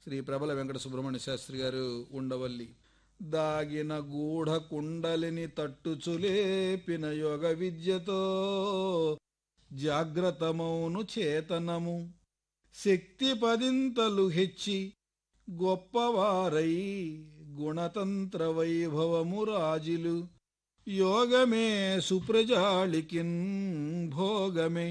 శ్రీ ప్రబల వెంకట సుబ్రహ్మణ్య శాస్త్రి గారు ఉండవల్లి దాగిన గూఢ కుండలిని తట్టుచులేపిన యోగ విద్యతో జాగ్రత్తమౌను చేతనము శక్తి పదింతలు హెచ్చి గొప్పవారై గుణతంత్ర వైభవము రాజులు యోగమే సుప్రజాళికిన్ భోగమే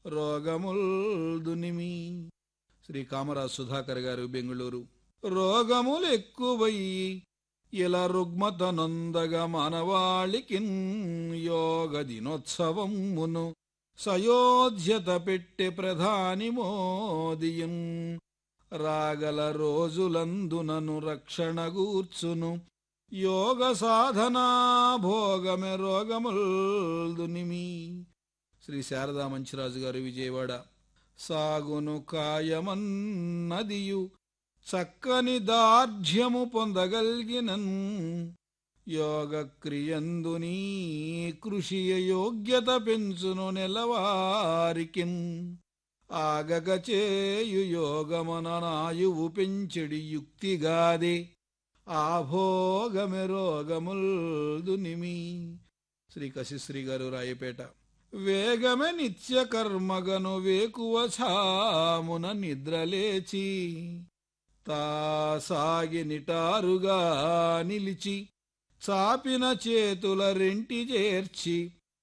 రోగముల్దునిమి శ్రీ కామరాజ్ సుధాకర్ గారు బెంగుళూరు రోగములు ఎక్కువయ్యి ఇలా రుగ్మత నొందగ మానవాళికిన్ యోగ దినోత్సవమును సయోధ్యత పెట్టె ప్రధాని మోదియం రాగల రోజులందునను రక్షణ గూర్చును యోగ సాధనా భోగమె రోగముల్దునిమి శ్రీ శారదా మంచిరాజు గారు విజయవాడ సాగును కాయమన్నదియు చక్కని దార్ఢ్యము పొందగలిగినన్ యోగ క్రియందునీ కృషి యోగ్యత పెంచును నెలవారికిన్ ఆగగ చేయు యోగమననాయువు పెంచెడి యుక్తిగాదే ఆభోగమె రోగముల్దునిమి శ్రీ కశిశ్రీ గారు రాయపేట వేగమె నిత్య కర్మగను వేకువ ఛామున నిద్రలేచి తా సాగి నిటారుగా నిలిచి చాపిన చేతుల రెంటి చేర్చి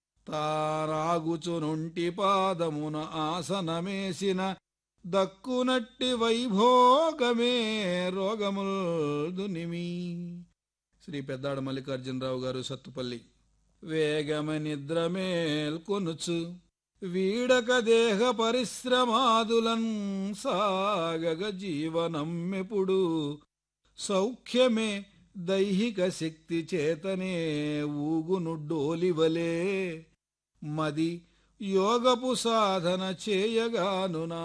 తారాగుచునుంటి పాదమున ఆసనమేసిన దక్కునట్టి వైభోగమే రోగముల్దునిమి శ్రీ పెద్దాడ మల్లికార్జునరావు గారు సత్తుపల్లి వేగమ నిద్ర మేల్కొనుచు వీడక దేహ పరిశ్రమాదులన్ సాగగ జీవనమ్మెప్పుడు సౌఖ్యమే దైహిక శక్తి చేతనే ఊగును డోలివలే మది యోగపు సాధన చేయగాను నా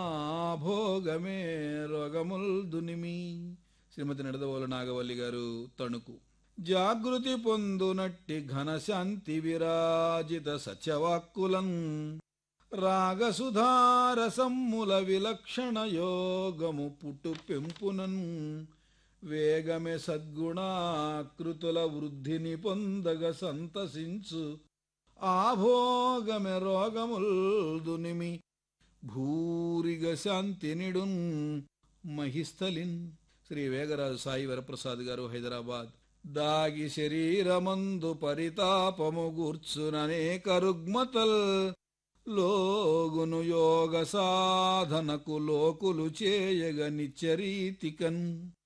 భోగమే రోగముల్ దునిమి శ్రీమతి నడదవోలు నాగవల్లి గారు తణుకు జాగృతి పొందునట్టి ఘనశాంతి విరాజిత సత్యవాక్కులం రాగసుధారసమ్ముల విలక్షణ యోగము పుట్టు పెంపునన్ వేగమే సద్గుణాకృతుల వృద్ధిని పొందగ సంతసించు ఆభోగమె రోగముల్దునిమి భూరిగ శాంతినిడున్ మహిస్థలిన్ శ్రీ వేగరాజు సాయి వరప్రసాద్ గారు హైదరాబాద్ దాగి శరీరమందు పరితాపము గూర్చుననేక రుగ్మతల్ లోగును యోగ సాధనకు లోకులు చేయగ నిత్యరీతికన్